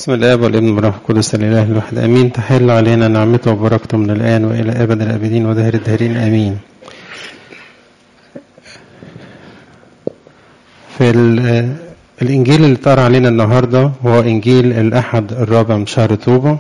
بسم الاب والابن والروح القدس الاله الواحد امين تحل علينا نعمته وبركته من الان والى ابد الابدين ودهر الداهرين امين في الانجيل اللي اتقرا علينا النهارده هو انجيل الاحد الرابع من شهر طوبه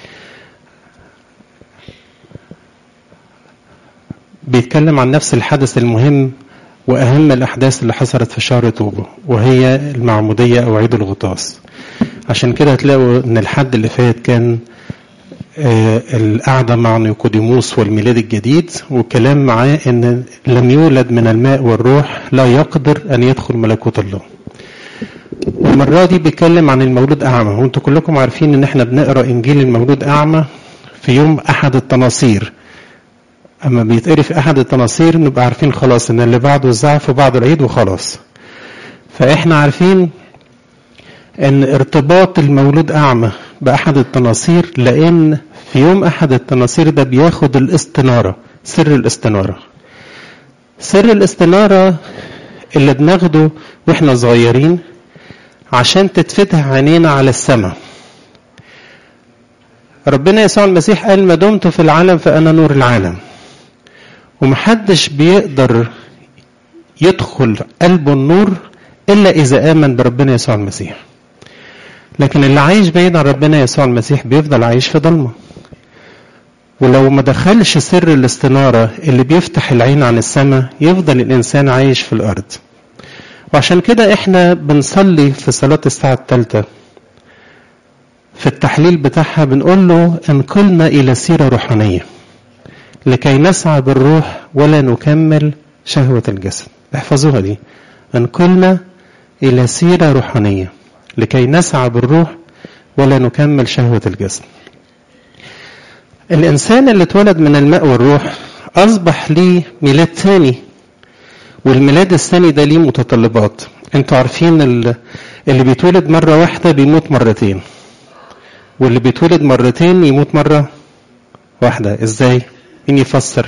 بيتكلم عن نفس الحدث المهم واهم الاحداث اللي حصلت في شهر طوبه وهي المعموديه او عيد الغطاس عشان كده هتلاقوا ان الحد اللي فات كان آه القعدة مع نيقوديموس والميلاد الجديد والكلام معاه ان لم يولد من الماء والروح لا يقدر ان يدخل ملكوت الله المرة دي بيتكلم عن المولود أعمى وانتوا كلكم عارفين ان احنا بنقرأ انجيل المولود أعمى في يوم أحد التناصير أما بيتقري في أحد التناصير نبقى عارفين خلاص ان اللي بعده الزعف وبعده العيد وخلاص فاحنا عارفين ان ارتباط المولود اعمى باحد التناصير لان في يوم احد التناصير ده بياخد الاستناره سر الاستناره سر الاستناره اللي بناخده واحنا صغيرين عشان تتفتح عينينا على السماء ربنا يسوع المسيح قال ما دمت في العالم فانا نور العالم ومحدش بيقدر يدخل قلبه النور الا اذا امن بربنا يسوع المسيح لكن اللي عايش بعيد عن ربنا يسوع المسيح بيفضل عايش في ضلمه ولو ما دخلش سر الاستنارة اللي بيفتح العين عن السماء يفضل الإنسان عايش في الأرض وعشان كده احنا بنصلي في صلاة الساعة الثالثة في التحليل بتاعها بنقول له انقلنا إلى سيرة روحانية لكي نسعى بالروح ولا نكمل شهوة الجسد احفظوها دي انقلنا إلى سيرة روحانية لكي نسعى بالروح ولا نكمل شهوة الجسد الإنسان اللي اتولد من الماء والروح أصبح ليه ميلاد ثاني والميلاد الثاني ده ليه متطلبات انتوا عارفين اللي بيتولد مرة واحدة بيموت مرتين واللي بيتولد مرتين يموت مرة واحدة ازاي مين يفسر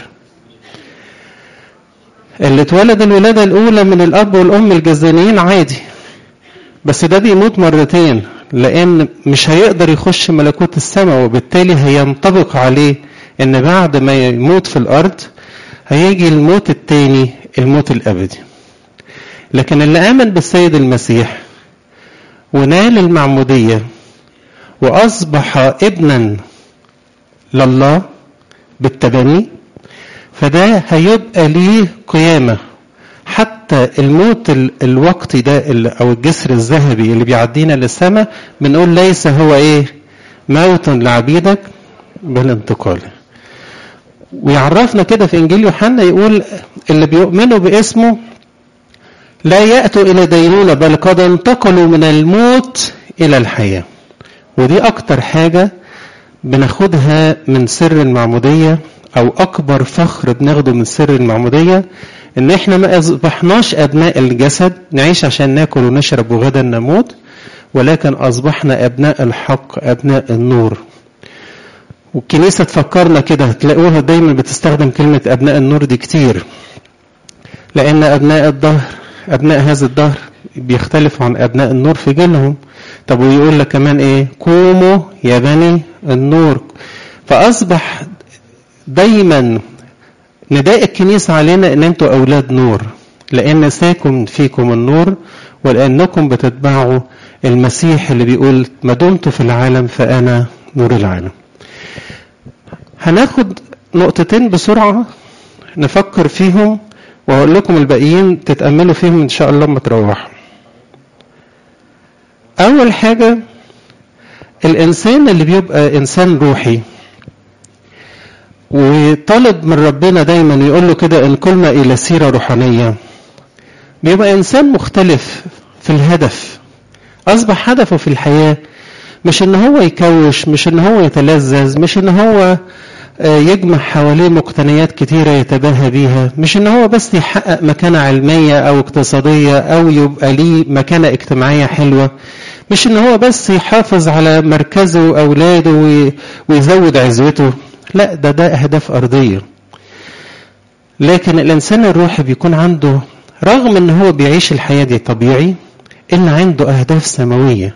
اللي اتولد الولادة الأولى من الأب والأم الجزانيين عادي بس ده بيموت مرتين لأن مش هيقدر يخش ملكوت السماء وبالتالي هينطبق عليه إن بعد ما يموت في الأرض هيجي الموت التاني الموت الأبدي لكن اللي آمن بالسيد المسيح ونال المعمودية وأصبح ابنا لله بالتبني فده هيبقى ليه قيامة حتى الموت الوقتي ده او الجسر الذهبي اللي بيعدينا للسماء بنقول ليس هو ايه موت لعبيدك بل انتقال ويعرفنا كده في انجيل يوحنا يقول اللي بيؤمنوا باسمه لا ياتوا الى دينونه بل قد انتقلوا من الموت الى الحياه ودي اكتر حاجه بناخدها من سر المعموديه او اكبر فخر بناخده من سر المعموديه ان احنا ما اصبحناش ابناء الجسد نعيش عشان ناكل ونشرب وغدا نموت ولكن اصبحنا ابناء الحق ابناء النور والكنيسة تفكرنا كده تلاقوها دايما بتستخدم كلمة أبناء النور دي كتير لأن أبناء الظهر أبناء هذا الظهر بيختلفوا عن أبناء النور في جيلهم طب ويقول لك كمان إيه قوموا يا بني النور فأصبح دايما نداء الكنيسة علينا ان انتوا اولاد نور لان ساكن فيكم النور ولانكم بتتبعوا المسيح اللي بيقول ما دمت في العالم فانا نور العالم هناخد نقطتين بسرعة نفكر فيهم وهقول لكم الباقيين تتأملوا فيهم ان شاء الله لما تروحوا اول حاجة الانسان اللي بيبقى انسان روحي وطالب من ربنا دايما يقول له كده ان كلنا الى سيره روحانيه بيبقى انسان مختلف في الهدف اصبح هدفه في الحياه مش ان هو يكوش مش ان هو يتلذذ مش ان هو يجمع حواليه مقتنيات كتيرة يتباهى بيها مش ان هو بس يحقق مكانة علمية او اقتصادية او يبقى ليه مكانة اجتماعية حلوة مش ان هو بس يحافظ على مركزه واولاده ويزود عزوته لا ده ده أهداف أرضية لكن الإنسان الروحي بيكون عنده رغم إن هو بيعيش الحياة دي طبيعي إن عنده أهداف سماوية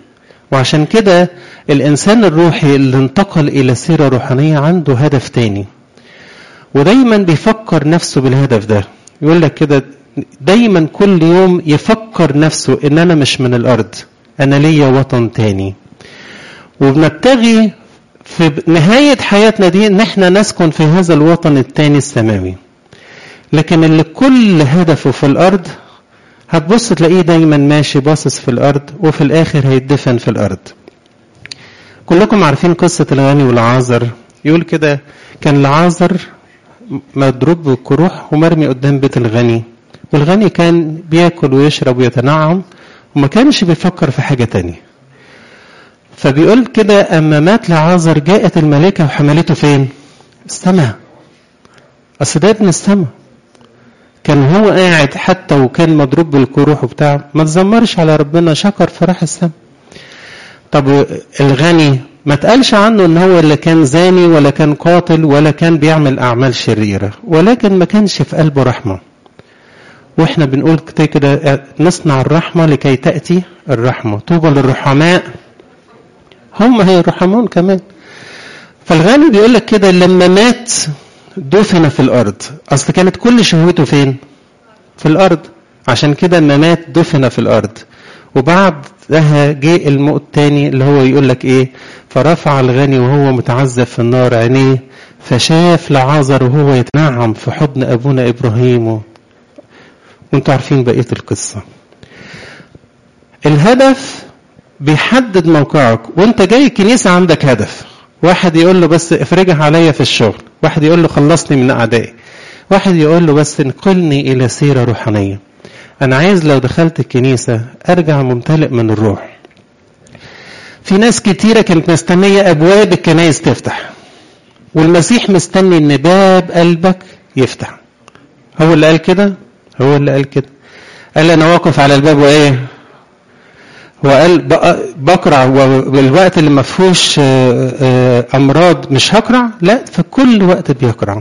وعشان كده الإنسان الروحي اللي انتقل إلى سيرة روحانية عنده هدف تاني ودايما بيفكر نفسه بالهدف ده يقول لك كده دايما كل يوم يفكر نفسه ان انا مش من الارض انا ليا وطن تاني وبنبتغي في نهاية حياتنا دي ان احنا نسكن في هذا الوطن التاني السماوي لكن اللي كل هدفه في الارض هتبص تلاقيه دايما ماشي باصص في الارض وفي الاخر هيدفن في الارض كلكم عارفين قصة الغني والعازر يقول كده كان العازر مضروب بالكروح ومرمي قدام بيت الغني والغني كان بياكل ويشرب ويتنعم وما كانش بيفكر في حاجة تانية فبيقول كده أما مات لعازر جاءت الملائكة وحملته فين؟ السماء أصل ده ابن السماء كان هو قاعد حتى وكان مضروب بالكروح وبتاع ما تزمرش على ربنا شكر فراح السماء طب الغني ما تقالش عنه ان هو اللي كان زاني ولا كان قاتل ولا كان بيعمل اعمال شريره ولكن ما كانش في قلبه رحمه واحنا بنقول كده كده نصنع الرحمه لكي تاتي الرحمه طوبى للرحماء هم هي الرحمون كمان فالغني بيقول لك كده لما مات دفن في الارض اصل كانت كل شهوته فين في الارض عشان كده لما مات دفن في الارض وبعدها جه الموت تاني اللي هو يقول لك ايه فرفع الغني وهو متعذب في النار عينيه فشاف لعازر وهو يتنعم في حضن ابونا ابراهيم وانتوا عارفين بقيه القصه الهدف بيحدد موقعك وانت جاي الكنيسه عندك هدف واحد يقول له بس افرجها عليا في الشغل واحد يقول له خلصني من اعدائي واحد يقول له بس انقلني الى سيره روحانيه انا عايز لو دخلت الكنيسه ارجع ممتلئ من الروح في ناس كتيره كانت مستنيه ابواب الكنايس تفتح والمسيح مستني ان باب قلبك يفتح هو اللي قال كده هو اللي قال كده قال انا واقف على الباب وايه وقال بقرع والوقت اللي ما فيهوش امراض مش هقرع لا في كل وقت بيقرع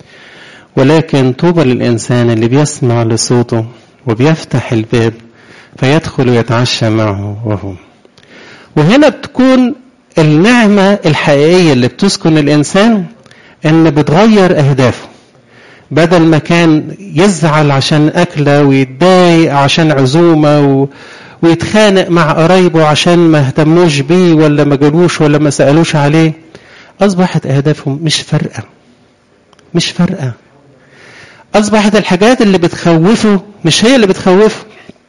ولكن طوبى للانسان اللي بيسمع لصوته وبيفتح الباب فيدخل ويتعشى معه وهو وهنا بتكون النعمة الحقيقية اللي بتسكن الإنسان إن بتغير أهدافه بدل ما كان يزعل عشان أكلة ويتضايق عشان عزومة و... ويتخانق مع قرايبه عشان ما اهتموش بيه ولا ما جالوش ولا ما سألوش عليه أصبحت أهدافهم مش فارقة مش فارقة أصبحت الحاجات اللي بتخوفه مش هي اللي بتخوفه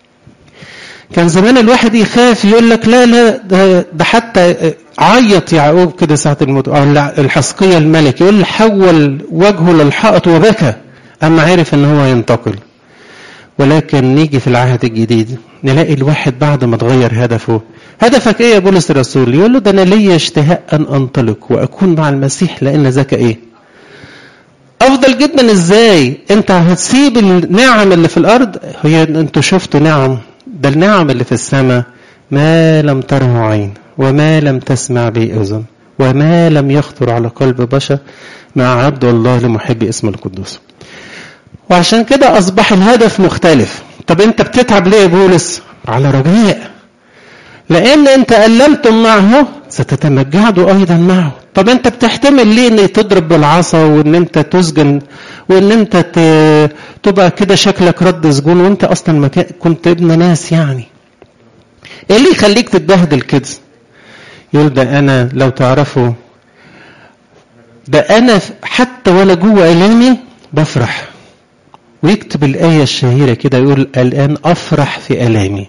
كان زمان الواحد يخاف يقول لك لا لا ده, ده حتى عيط يعقوب كده ساعة الموت أو الحسقية الملك يقول حول وجهه للحائط وبكى أما عرف إن هو ينتقل ولكن نيجي في العهد الجديد نلاقي الواحد بعد ما تغير هدفه هدفك ايه يا بولس الرسول يقول له ده انا ليا اشتهاء ان انطلق واكون مع المسيح لان ذاك ايه افضل جدا ازاي انت هتسيب النعم اللي في الارض هي انتوا شفتوا نعم ده النعم اللي في السماء ما لم تره عين وما لم تسمع به اذن وما لم يخطر على قلب بشر ما أعد الله لمحب اسم القدوس وعشان كده أصبح الهدف مختلف طب أنت بتتعب ليه يا بولس على رجاء لأن أنت ألمتم معه ستتمجعوا أيضا معه طب أنت بتحتمل ليه أن تضرب بالعصا وأن أنت تسجن وأن أنت تبقى كده شكلك رد سجون وأنت أصلا ما كنت ابن ناس يعني إيه اللي يخليك تتبهدل كده يقول ده أنا لو تعرفوا ده أنا حتى ولا جوه إلامي بفرح ويكتب الآية الشهيرة كده يقول الآن أفرح في ألامي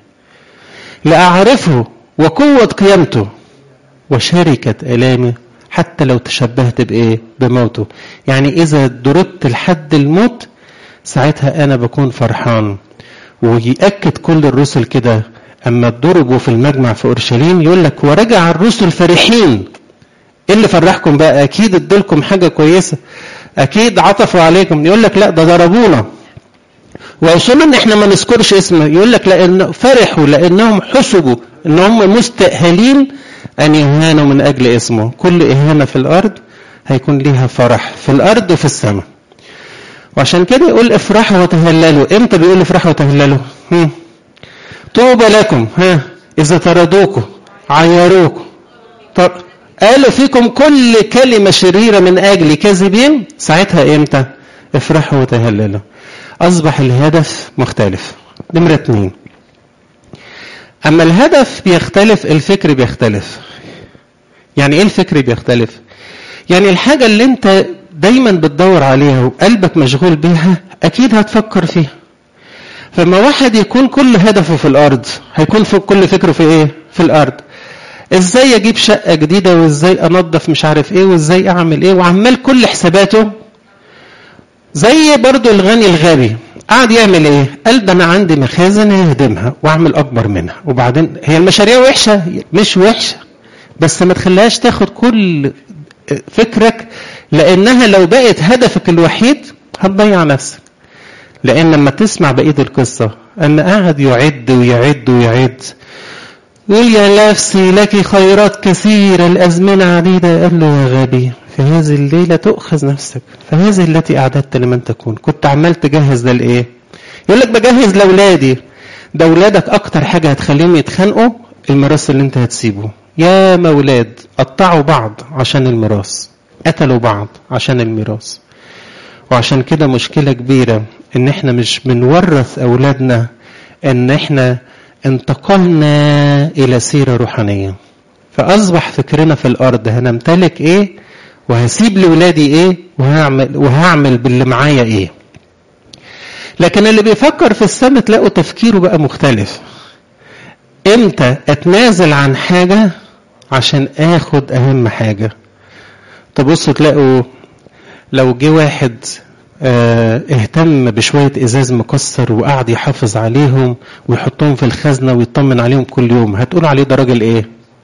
لأعرفه وقوة قيامته وشركة ألامي حتى لو تشبهت بإيه بموته يعني إذا دربت لحد الموت ساعتها أنا بكون فرحان ويأكد كل الرسل كده أما ضربوا في المجمع في أورشليم يقول لك ورجع الرسل فرحين إيه اللي فرحكم بقى أكيد ادولكم حاجة كويسة أكيد عطفوا عليكم يقول لك لا ده ضربونا وأصلا إن إحنا ما نذكرش اسمه يقول لك لأن فرحوا لأنهم حسبوا إن هم مستأهلين أن يهانوا من أجل اسمه كل إهانة في الأرض هيكون ليها فرح في الأرض وفي السماء وعشان كده يقول افرحوا وتهللوا امتى بيقول افرحوا وتهللوا طوبى لكم ها إذا طردوكم عيروكم طب قالوا فيكم كل كلمة شريرة من أجل كاذبين ساعتها إمتى افرحوا وتهللوا أصبح الهدف مختلف نمرة اتنين أما الهدف بيختلف الفكر بيختلف يعني إيه الفكر بيختلف يعني الحاجة اللي أنت دايما بتدور عليها وقلبك مشغول بيها أكيد هتفكر فيها فما واحد يكون كل هدفه في الأرض هيكون في كل فكره في إيه في الأرض ازاي اجيب شقه جديده وازاي انظف مش عارف ايه وازاي اعمل ايه وعمال كل حساباته زي برضو الغني الغبي قعد يعمل ايه قال ده انا عندي مخازن ههدمها واعمل اكبر منها وبعدين هي المشاريع وحشه مش وحشه بس ما تخليهاش تاخد كل فكرك لانها لو بقت هدفك الوحيد هتضيع نفسك لان لما تسمع بقيه القصه ان قعد يعد ويعد ويعد يقول يا نفسي لك خيرات كثيرة الأزمنة عديدة قال له يا غبي في هذه الليلة تؤخذ نفسك فهذه التي أعددت لمن تكون كنت عمال تجهز ده لإيه يقول لك بجهز لأولادي ده أولادك أكتر حاجة هتخليهم يتخانقوا الميراث اللي أنت هتسيبه يا مولاد قطعوا بعض عشان الميراث قتلوا بعض عشان الميراث وعشان كده مشكلة كبيرة إن إحنا مش بنورث أولادنا إن إحنا انتقلنا إلى سيرة روحانية فأصبح فكرنا في الأرض هنمتلك إيه وهسيب لولادي إيه وهعمل, وهعمل باللي معايا إيه لكن اللي بيفكر في السماء تلاقوا تفكيره بقى مختلف امتى اتنازل عن حاجة عشان اخد اهم حاجة تبصوا تلاقوا لو جه واحد اه اهتم بشوية ازاز مكسر وقعد يحافظ عليهم ويحطهم في الخزنة ويطمن عليهم كل يوم هتقول عليه ده راجل ايه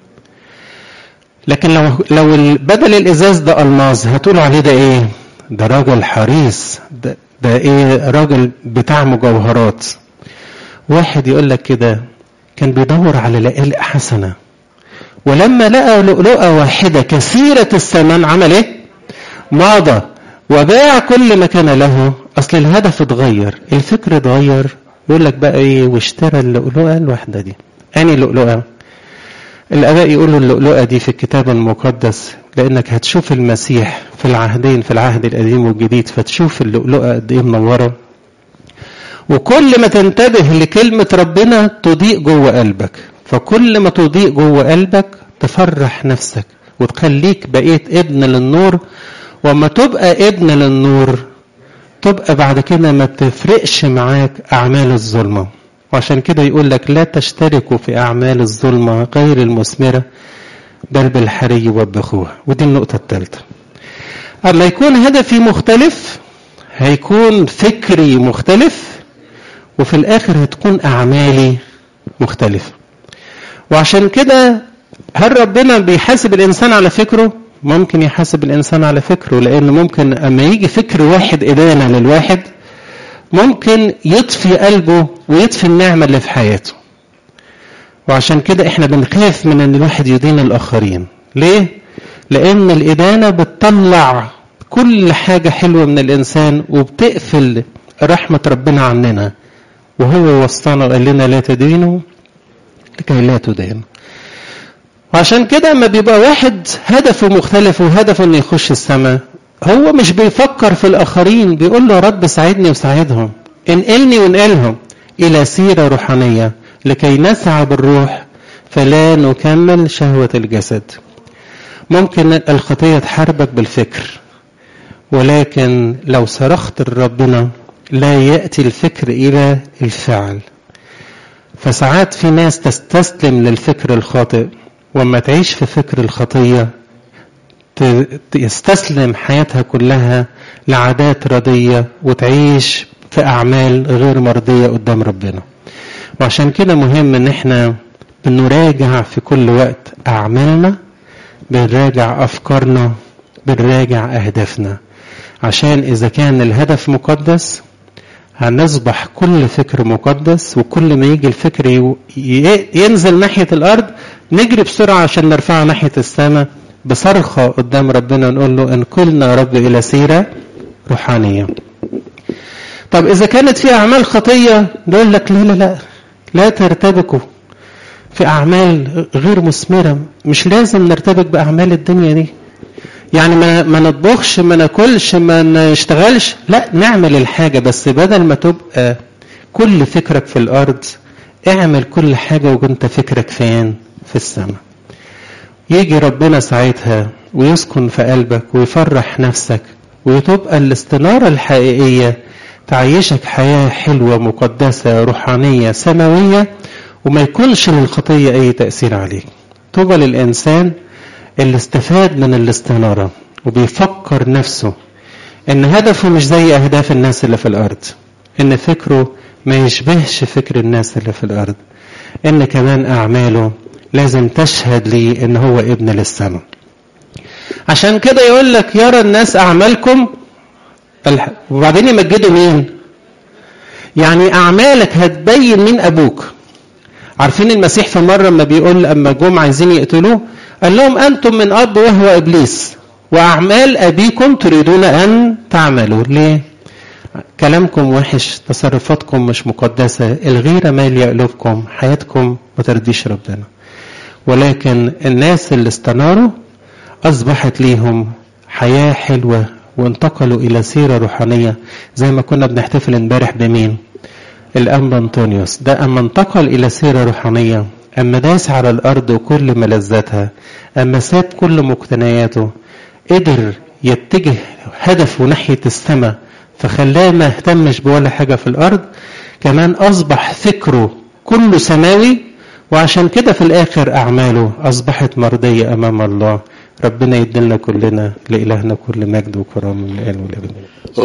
لكن لو لو بدل الازاز ده الماظ هتقول عليه ده ايه ده راجل حريص ده, ده ايه راجل بتاع مجوهرات واحد يقول لك كده كان بيدور على لقالق حسنه ولما لقى لؤلؤه واحده كثيره الثمن عمل ايه ماضى وباع كل ما كان له اصل الهدف اتغير الفكر اتغير يقول لك بقى ايه واشترى اللؤلؤه الواحده دي اني لؤلؤه الاباء يقولوا اللؤلؤه دي في الكتاب المقدس لانك هتشوف المسيح في العهدين في العهد القديم والجديد فتشوف اللؤلؤه قد ايه منوره وكل ما تنتبه لكلمه ربنا تضيء جوه قلبك فكل ما تضيء جوه قلبك تفرح نفسك وتخليك بقيت ابن للنور وما تبقى ابن للنور تبقى بعد كده ما تفرقش معاك اعمال الظلمه وعشان كده يقول لك لا تشتركوا في اعمال الظلمه غير المثمره بل بالحري وبخوها ودي النقطه الثالثه اما يكون هدفي مختلف هيكون فكري مختلف وفي الاخر هتكون اعمالي مختلفه وعشان كده هل ربنا بيحاسب الانسان على فكره ممكن يحاسب الانسان على فكره لان ممكن اما يجي فكر واحد ادانه للواحد ممكن يطفي قلبه ويطفي النعمه اللي في حياته وعشان كده احنا بنخاف من ان الواحد يدين الاخرين ليه لان الادانه بتطلع كل حاجه حلوه من الانسان وبتقفل رحمه ربنا عننا وهو وصانا وقال لنا لا تدينوا لكي لا تدينوا وعشان كده اما بيبقى واحد هدفه مختلف وهدفه انه يخش السماء هو مش بيفكر في الاخرين بيقول له يا رب ساعدني وساعدهم انقلني وانقلهم الى سيره روحانيه لكي نسعى بالروح فلا نكمل شهوه الجسد ممكن الخطيه تحاربك بالفكر ولكن لو صرخت لربنا لا ياتي الفكر الى الفعل فساعات في ناس تستسلم للفكر الخاطئ وما تعيش في فكر الخطية تستسلم حياتها كلها لعادات ردية وتعيش في أعمال غير مرضية قدام ربنا وعشان كده مهم ان احنا بنراجع في كل وقت أعمالنا بنراجع أفكارنا بنراجع أهدافنا عشان إذا كان الهدف مقدس هنصبح كل فكر مقدس وكل ما يجي الفكر ينزل ناحية الأرض نجري بسرعة عشان نرفعه ناحية السماء بصرخة قدام ربنا نقول له انقلنا يا رب إلى سيرة روحانية طب إذا كانت في أعمال خطية نقول لك لا لا لا لا ترتبكوا في أعمال غير مثمرة مش لازم نرتبك بأعمال الدنيا دي يعني ما, ما نطبخش ما ناكلش ما نشتغلش لا نعمل الحاجة بس بدل ما تبقى كل فكرك في الأرض اعمل كل حاجة وكنت فكرك فين في السماء يجي ربنا ساعتها ويسكن في قلبك ويفرح نفسك وتبقى الاستنارة الحقيقية تعيشك حياة حلوة مقدسة روحانية سماوية وما يكونش للخطية أي تأثير عليك طوبى للإنسان اللي استفاد من الاستنارة وبيفكر نفسه إن هدفه مش زي أهداف الناس اللي في الأرض إن فكره ما يشبهش فكر الناس اللي في الأرض إن كمان أعماله لازم تشهد لي إن هو ابن للسماء عشان كده يقول لك يرى الناس أعمالكم وبعدين يمجدوا مين يعني أعمالك هتبين مين أبوك عارفين المسيح في مرة لما بيقول أما جم عايزين يقتلوه قال لهم أنتم من أب وهو إبليس وأعمال أبيكم تريدون أن تعملوا ليه كلامكم وحش تصرفاتكم مش مقدسة الغيرة مالية قلوبكم حياتكم ما ترضيش ربنا ولكن الناس اللي استناروا أصبحت ليهم حياة حلوة وانتقلوا إلى سيرة روحانية زي ما كنا بنحتفل امبارح بمين الأنبا أنطونيوس ده أما انتقل إلى سيرة روحانية أما داس على الأرض وكل ملذاتها أما ساب كل مقتنياته قدر يتجه هدفه ناحية السماء فخلاه ما اهتمش بولا حاجة في الأرض كمان أصبح فكره كله سماوي وعشان كده في الآخر أعماله أصبحت مرضية أمام الله ربنا يدلنا كلنا لإلهنا كل مجد وكرامة من الآن والأبد